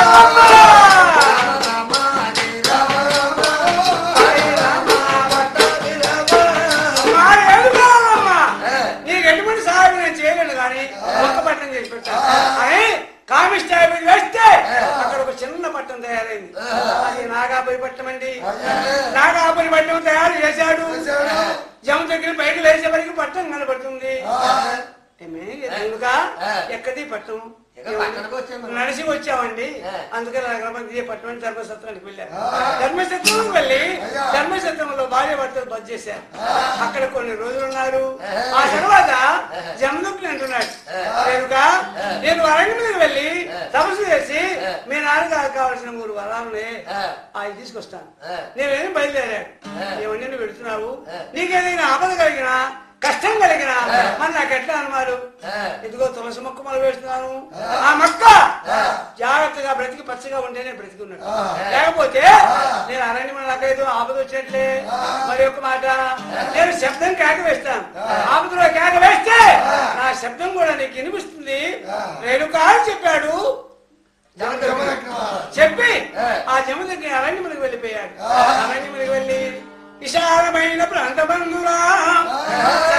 మా ఏడుకోవాలమ్మ. నీకు ఎటువంటి సహాయం నేను చేయలేను కానీ ఒక్క పట్టణం చేసి పెట్టాను అని కామిస్టాబిల్ వేస్తే అక్కడ ఒక చిన్న పట్టణం తయారైంది అది నాగాపరి పట్టణం అండి నాగాపరి పట్టణం తయారు చేశాడు జమ దగ్గర పైకి లేచేవరకు పట్టణం కనబడుతుంది ఏమే, ఎందుకా ఎక్కది పట్టణం ఎక్కడ పట్టణానికి వచ్చాము. నడిచి వచ్చామండి ఆ. అందుకని నగరమంది పట్టణం ధర్మసత్రానికి వెళ్ళారు ధర్మసత్రంకి వెళ్ళి ధర్మసత్రంలో భార్య భర్తలు బస్ చేశారు అక్కడ కొన్ని రోజులు ఉన్నారు ఆ తర్వాత జమదుకుని అంటున్నాడు కనుక నేను అరణ్యం మీద వెళ్ళి తపస్సు చేసి మీ నాన్నగారు కావాల్సిన మూడు వరాలని అవి తీసుకొస్తాను నేనేం బయలుదేరాడు ఏమన్నా నువ్వు వెళుతున్నావు నీకేదైనా ఆపద కలిగినా కష్టం కలిగినా మరి నాకు ఎట్లా అన్నారు ఇదిగో తులసి మొక్క మొదలు వేస్తున్నాను ఆ మొక్క జాగ్రత్తగా బ్రతికి పచ్చగా ఉంటేనే బ్రతికున్నాడు లేకపోతే నేను అరణ్యం నాకైతే ఆపద వచ్చినట్లే మరి ఒక మాట నేను శబ్దం కేక వేస్తాను ఆపదలో కేక వేస్తే నా శబ్దం కూడా నీకు వినిపిస్తుంది రేణుకా అని చెప్పాడు చెప్పి ఆ జమ దగ్గర అరణ్యమునికి వెళ్ళిపోయాడు అరణ్యమునికి వెళ్ళి విశాలమైన ప్రాంతబంధురా